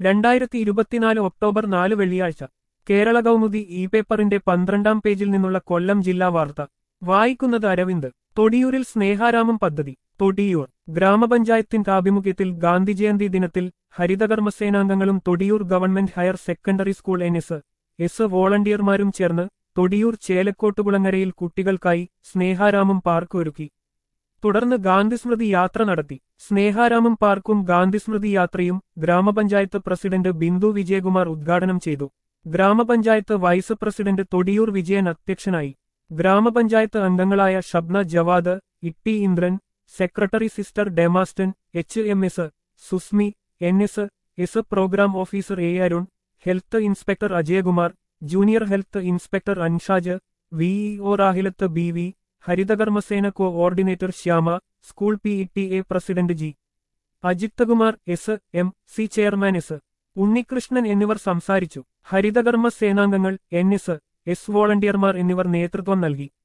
രണ്ടായിരത്തി ഇരുപത്തിനാല് ഒക്ടോബർ നാല് വെള്ളിയാഴ്ച കേരള കൗമുദി ഇ പേപ്പറിന്റെ പന്ത്രണ്ടാം പേജിൽ നിന്നുള്ള കൊല്ലം ജില്ലാ വാർത്ത വായിക്കുന്നത് അരവിന്ദ് തൊടിയൂരിൽ സ്നേഹാരാമം പദ്ധതി തൊടിയൂർ ഗ്രാമപഞ്ചായത്തിന്റെ ആഭിമുഖ്യത്തിൽ ഗാന്ധിജയന്തി ദിനത്തിൽ ഹരിതകർമ്മസേനാംഗങ്ങളും Thodiyoor government higher secondary school N S S വോളണ്ടിയർമാരും ചേർന്ന് തൊടിയൂർ ചേലക്കോട്ടുകുളങ്ങരയിൽ കുട്ടികൾക്കായി സ്നേഹാരാമം പാർക്ക് ഒരുക്കി തുടർന്ന് ഗാന്ധിസ്മൃതി യാത്ര നടത്തി സ്നേഹാരാമം പാർക്കും ഗാന്ധിസ്മൃതി യാത്രയും ഗ്രാമപഞ്ചായത്ത് പ്രസിഡന്റ് ബിന്ദു വിജയകുമാർ ഉദ്ഘാടനം ചെയ്തു ഗ്രാമപഞ്ചായത്ത് വൈസ് പ്രസിഡന്റ് തൊടിയൂർ വിജയൻ അധ്യക്ഷനായി ഗ്രാമപഞ്ചായത്ത് അംഗങ്ങളായ Shabna Javad Itty Indran secretary sister ഡെമാസ്റ്റൻ H M S സുസ്മി N S S programme officer A Arun health inspector Ajayakumar junior health inspector അൻഷാജ് VEO റാഹിലത്ത് B V Haritha Karma Sena coordinator Shyama school P E T A president G Ajith Kumar S M C chairman S Unnikrishnan എന്നിവർ സംസാരിച്ചു ഹരിതകർമ്മ സേനാംഗങ്ങൾ N S S വോളണ്ടിയർമാർ എന്നിവർ നേതൃത്വം നൽകി